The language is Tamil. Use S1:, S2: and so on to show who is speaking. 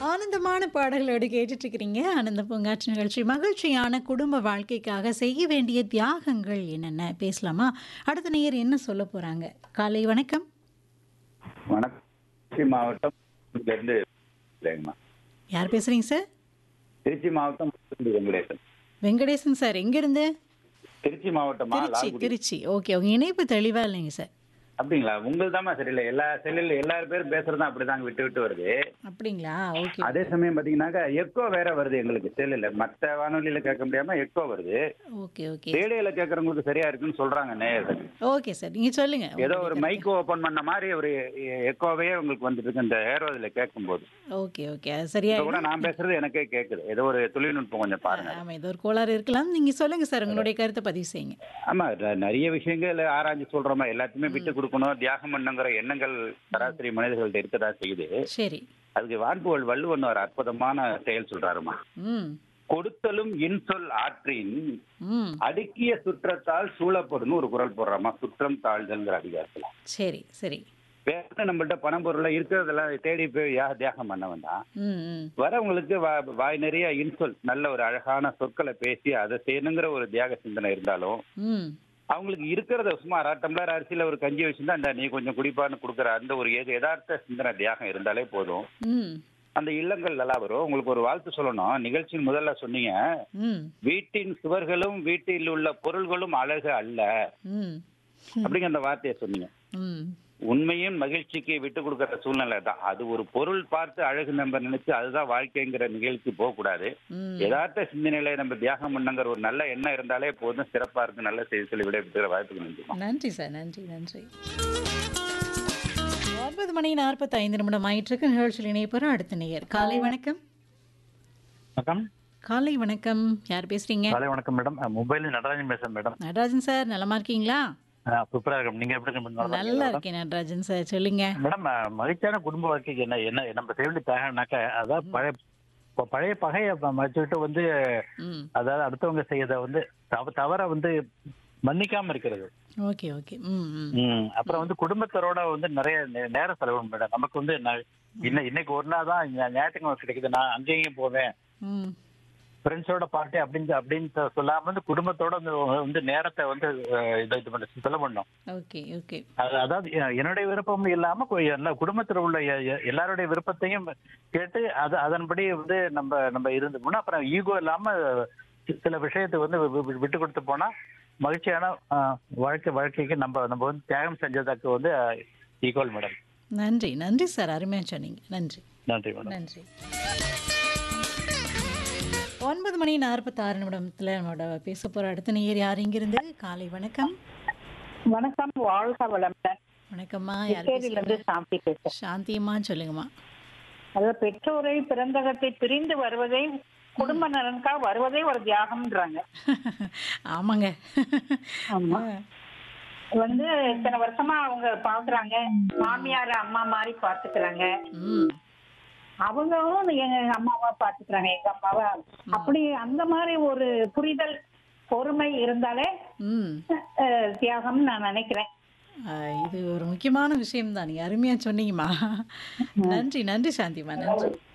S1: ஆனந்தமான பாடல்களோடு கேட்டுட்டு இருக்கிறீங்க ஆனந்த பூங்காற்று நிகழ்ச்சி மகிழ்ச்சியான குடும்ப வாழ்க்கைக்காக செய்ய வேண்டிய தியாகங்கள் என்னென்ன பேசலாமா அடுத்த நேயர் என்ன சொல்ல போறாங்க காலை வணக்கம்
S2: வணக்கம் திருச்சி மாவட்டம் இருந்து இல்லைங்கம்மா
S1: யார் பேசுறீங்க சார்
S2: திருச்சி மாவட்டம் இருந்து வெங்கடேசன்
S1: வெங்கடேசன் சார் எங்கிருந்து
S2: திருச்சி மாவட்டமா
S1: திருச்சி
S2: லால்குடி
S1: திருச்சி ஓகே உங்க இணைப்பு தெளிவா இல்லைங்க சார்
S2: அப்படிங்களா உங்கள் தாம்மா சரியில்லை எல்லா செல்லில் எல்லாரும் பேரும் பேசுறதும் அப்படிதாங்க விட்டு விட்டு வருது
S1: அப்படிங்களா ஓகே
S2: அதே சமயம் பாத்தீங்கன்னாக்கா எக்கோ வேற வருது எங்களுக்கு செல்லில் மற்ற வானொலியில கேட்க முடியாம எக்கோ வருது
S1: ஓகே ஓகே
S2: ரேடியோல கேட்கறவங்களுக்கு சரியா இருக்குன்னு சொல்றாங்க நேயர்கள்
S1: ஓகே சார் நீங்க சொல்லுங்க
S2: ஏதோ ஒரு மைக் ஓபன் பண்ண மாதிரி ஒரு எக்கோவே உங்களுக்கு வந்துட்டு இருக்கு இந்த ஏரோதில் கேட்கும்போது
S1: ஓகே ஓகே அது சரியா
S2: இப்ப கூட நான் பேசுறது எனக்கே கேக்குது ஏதோ ஒரு தொழில்நுட்பம் கொஞ்சம் பாருங்க
S1: ஆமா இது ஒரு கோளாறு இருக்கலாம் நீங்க சொல்லுங்க சார் உங்களுடைய கருத்தை பதிவு செய்யுங்க
S2: ஆமா ர- நிறைய விஷயங்கள் ஆராய்ஞ்சு சொல்றோமா எல்லாத்தையுமே விட்டு கொடுக்கணும் தியாகம் பண்ணுங்கிற எண்ணங்கள் சராசரி மனிதர்கள்ட்ட இருக்கதா செய்யுது
S1: சரி
S2: அதுக்கு வான்புகழ் வள்ளுவன் ஒரு அற்புதமான செயல் சொல்றாருமா
S1: ம்
S2: கொடுத்தலும் இன்சொல் ஆற்றின்
S1: ம்
S2: அடுக்கிய சுற்றத்தால் சூழப்படும்னு ஒரு குரல் போடுறாமா சுற்றம் தாழ்தல்ங்கிற அதிகாரத்துல
S1: சரி சரி
S2: வேற நம்மள்ட்ட பணம் பொருளை இருக்கிறதெல்லாம் தேடி போய் யா தியாகம் பண்ண வேண்டாம்
S1: ம் ம்
S2: வரவங்களுக்கு வா- வாய் நிறைய இன்சொல் நல்ல ஒரு அழகான சொற்களை பேசி அதை செய்யணுங்கிற ஒரு தியாக சிந்தனை இருந்தாலும்
S1: ம்
S2: அவங்களுக்கு இருக்கிறத சும்மா அரை டம்ளர் அரிசியில ஒரு கஞ்சி வச்சிருந்தா இந்த நீ கொஞ்சம் குடிப்பான்னு கொடுக்குற அந்த ஒரு ஏக- யதார்த்த சிந்தனை தியாகம் இருந்தாலே போதும்
S1: ம்
S2: அந்த இல்லங்கள் நல்லா வரும் உங்களுக்கு ஒரு வாழ்த்து சொல்லணும் நிகழ்ச்சியின் முதல்ல சொன்னீங்க
S1: ம்
S2: வீட்டின் சுவர்களும் வீட்டில் உள்ள பொருள்களும் அழகு அல்ல
S1: ம்
S2: அப்படிங்கிற அந்த வார்த்தையை சொன்னீங்க
S1: ம்
S2: உண்மையும் மகிழ்ச்சிக்கு விட்டு கொடுக்கற சூழ்நிலை தான் அது ஒரு பொருள் பார்த்து அழகு நம்ம நினைச்சு அதுதான் வாழ்க்கைங்கிற நிகழ்ச்சி போகக்கூடாது
S1: ம்
S2: யதார்த்த சிந்தனையில நம்ம தியாகம் பண்ணுங்கிற ஒரு நல்ல எண்ணம் இருந்தாலே போதும் சிறப்பா இருக்கு நல்ல செய்தி சொல்லி விடைபெறுகிற வாய்ப்புக்கு நன்றி
S1: நன்றி சார் நன்றி நன்றி ஒன்பது மணி நாற்பத்தைந்து நிமிடம் ஆயிட்டிருக்கு நிகழ்ச்சியில் இணைப்போம் அடுத்த நேயர் காலை வணக்கம்
S3: வணக்கம்
S1: காலை வணக்கம் யார் பேசுறீங்க
S3: காலை வணக்கம் மேடம் மொபைல் நடராஜன் பேசுறேன் மேடம்
S1: நடராஜன் சார் நலமா இருக்கீங்களா
S3: சூப்பரா இருக்கும் நீங்க எப்படி இருக்கீங்க மேடம்?
S1: நல்லா இருக்கேன் நடராஜன் சார் சொல்லுங்க
S3: மேடம் அஹ், மகிழ்ச்சியான குடும்ப வாழ்க்கைக்கு என்ன என்ன நம்ம செய்ய வேண்டிய தேவைனாக்க அதாவது பழைய இப்போ பழைய பகையை மறைச்சுக்கிட்டு வந்து
S1: ம்
S3: அதாவது அடுத்தவங்க செய்யறத வந்து தவ தவற வந்து மன்னிக்காம இருக்கிறது
S1: ஓகே ஓகே ம் ம்
S3: ம், அப்புறம் வந்து குடும்பத்தரோட வந்து நிறைய நே- நேரம் செலவிடும் மேடம் நமக்கு வந்து ந- இன்ன இன்னைக்கு ஒரு நாள் தான் ஞா- ஞாயிற்றுக்கிழமை கிடைக்குது நான் அங்கேயும் போவேன்
S1: ம்
S3: ஃப்ரெண்ட்ஸோட பார்ட்டி அப்படின்னு அப்படின்னு சொல்லாம வந்து குடும்பத்தோட வந்து வந்து நேரத்தை வந்து அஹ், இது இது பண்ண செலவு பண்ணோம்
S1: ஓகே ஓகே
S3: அது- அதாவது எ- என்னுடைய விருப்பம் இல்லாம கு- எல்லா குடும்பத்தில் உள்ள எ- எ- எல்லாருடைய விருப்பத்தையும் கேட்டு அது அதன்படி வந்து நம்ம நம்ம இருந்தோம்னா அப்புறம் ஈகோ இல்லாம சி- சில விஷயத்தை வந்து வி- வி- விட்டு கொடுத்து போனா மகிழ்ச்சியான ஆ, வாழ்க்கை வாழ்க்கைக்கு நம்ம நம்ம வந்து தியாகம் செஞ்சதுக்கு வந்து ஈக்குவல் மேடம்
S1: நன்றி நன்றி சார் அருமையாக சொன்னீங்க நன்றி
S3: நன்றி மேடம்
S1: நன்றி ஒன்பது மணி நாற்பத்தாறு நிமிடத்தில் நம்மளோட பேச போகிற அடுத்த நேயர் யார் இங்கிருந்து காலை வணக்கம்
S4: வணக்கம் வாழ்க வளமுடன்
S1: வணக்கம்மா யார்
S4: புதுச்சேரியில இருந்து
S1: பேசுறீங்க
S4: சாந்தி பேசுறேன்
S1: சாந்தியம்மா சொல்லுங்கம்மா
S4: அதாவது பெற்றோரை பிறந்தகத்தை பிரிந்து வருவதை குடும்ப நலனுக்காக வருவதே ஒரு தியாகம்ன்றாங்க
S1: ஆமாங்க
S4: ஆமா வந்து இத்தனை வருஷமா அவங்க பாக்குறாங்க மாமியார அம்மா மாதிரி பாத்துக்கிறாங்க
S1: ம்
S4: அவங்களும் எங்க அம்மாவா பாத்துக்கிறாங்க எங்க அம்மாவா அப்படி அந்த மாதிரி ஒரு புரிதல் பொறுமை இருந்தாலே
S1: ம்
S4: அஹ், தியாகம்னு நான் நினைக்கிறேன்
S1: ஆஹ் இது ஒரு முக்கியமான விஷயம் தான் நீங்கள் அருமையாக சொன்னீங்கம்மா நன்றி நன்றி சாந்திம்மா நன்றி